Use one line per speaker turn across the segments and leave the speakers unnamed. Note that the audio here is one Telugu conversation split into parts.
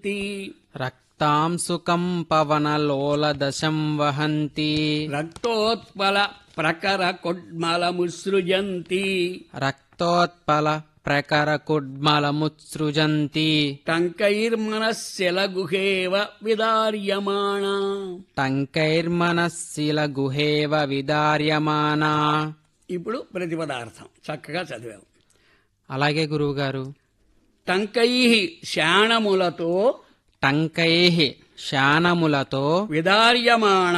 తి
రక్తాంశుకం పవనలోలదశం వహంతి
రక్తోత్పల ప్రకర కొడ్మలముసృజంతి
రక్తోత్పల ప్రకర కుడ్మలముత్సృజంతి
టంకైర్మనశిలగుహేవ విదార్యమాణ
టంకైర్మనశిల గుహేవ విదార్యమానా
ఇప్పుడు ప్రతిపదార్థం చక్కగా చదివాం
అలాగే గురువుగారు
టంకై శాణములతో
టంకై శానములతో
విదార్యమాణ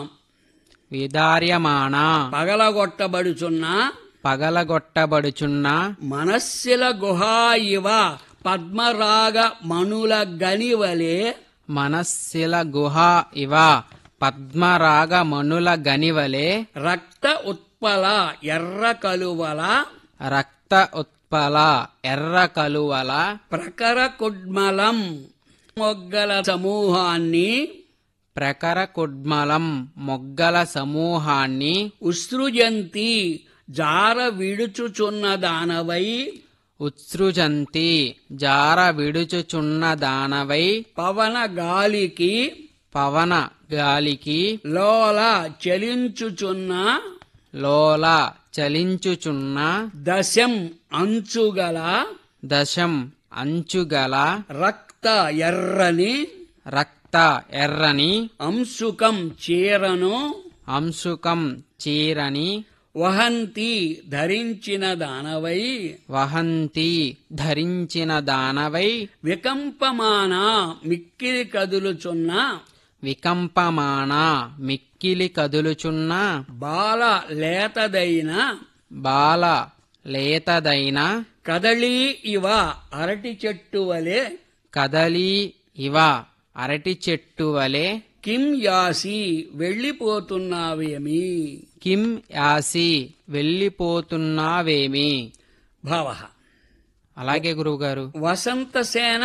విదార్యమానా
పగలగొట్టబడుచున్న
పగలగొట్టబడుచున్న
మనస్సిల గుహా ఇవ పద్మరాగ మణుల గనివలే
మనస్సిల గుహ ఇవ పద్మరాగ మనుల గనివలే
రక్త ఉత్పల ఎర్ర కలువల
రక్త ఉత్పల ఎర్ర కలువల
ప్రకర కుడ్మలం మొగ్గల సమూహాన్ని
ప్రకర కుడ్మలం మొగ్గల సమూహాన్ని
ఉసృజంతి జార విడుచుచున్న దానవై
ఉత్సృజంతి జార విడుచుచున్న దానవై
పవన గాలికి
పవన గాలికి
లోల చలించుచున్న
లోల చలించుచున్న
దశం అంచుగల
దశం అంచుగల
రక్త ఎర్రని
రక్త ఎర్రని
అంశుకం చీరను
అంశుకం చీరని
వహంతి ధరించిన దానవై
వహంతి ధరించిన దానవై
వికంపమాన మిక్కిలి కదులుచున్న
వికంపమాన మిక్కిలి కదులుచున్న
బాల లేతదైన
బాల లేతదైన
కదళీ ఇవ అరటి చెట్టు వలె
కదలి ఇవ అరటి చెట్టు వలె
కిం యాసి వెళ్ళిపోతున్నావేమి
కిం యాసి వెళ్ళిపోతున్నావేమి
భావ
అలాగే గురువుగారు
వసంతసేన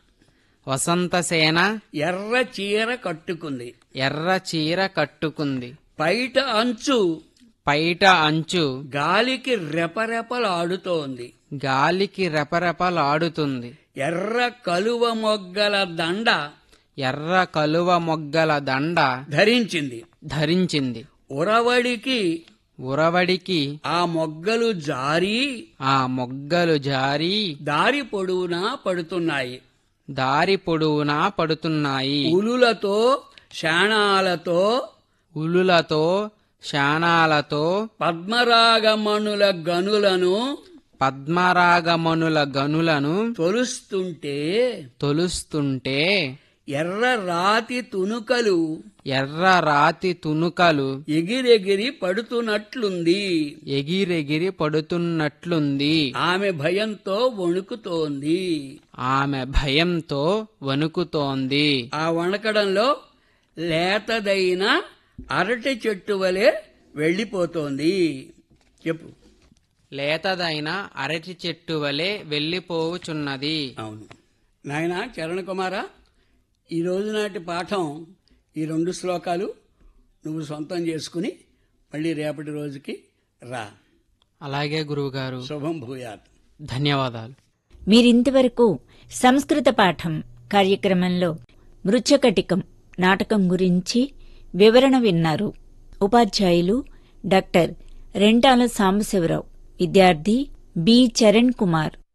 వసంతసేన
ఎర్ర చీర కట్టుకుంది
ఎర్ర చీర కట్టుకుంది
పైట అంచు
పైట అంచు
గాలికి రెపరెపలాడుతోంది
గాలికి రెపరెపలాడుతుంది
ఎర్ర కలువ మొగ్గల దండ
ఎర్ర కలువ మొగ్గల దండ
ధరించింది
ధరించింది
ఉరవడికి
ఉరవడికి
ఆ మొగ్గలు జారి
ఆ మొగ్గలు జారి
దారి పొడవునా పడుతున్నాయి
దారి పొడవునా పడుతున్నాయి
ఉలులతో శాణాలతో
ఉలులతో శానాలతో
పద్మరాగమణుల గనులను
పద్మరాగమనుల గనులను
తొలుస్తుంటే
తొలుస్తుంటే
ఎర్ర రాతి తునుకలు
ఎర్ర రాతి తునుకలు
ఎగిరెగిరి పడుతున్నట్లుంది
ఎగిరెగిరి పడుతున్నట్లుంది
ఆమె భయంతో వణుకుతోంది
ఆమె భయంతో వణుకుతోంది
ఆ వణకడంలో లేతదైన అరటి చెట్టు వలె వెళ్ళిపోతోంది చెప్పు
లేతదైన అరటి చెట్టు వలె వెళ్ళిపోవుచున్నది
అవును నాయన చరణ కుమార ఈ రోజు నాటి పాఠం ఈ రెండు శ్లోకాలు నువ్వు సొంతం చేసుకుని మళ్ళీ రేపటి రోజుకి రా
అలాగే గురువుగారు
శుభం భూయాత్
ధన్యవాదాలు
మీరింతవరకు సంస్కృత పాఠం కార్యక్రమంలో మృచ్చకటికం నాటకం గురించి వివరణ విన్నారు ఉపాధ్యాయులు డాక్టర్ రెంటాల సాంబశివరావు విద్యార్థి బి చరణ్ కుమార్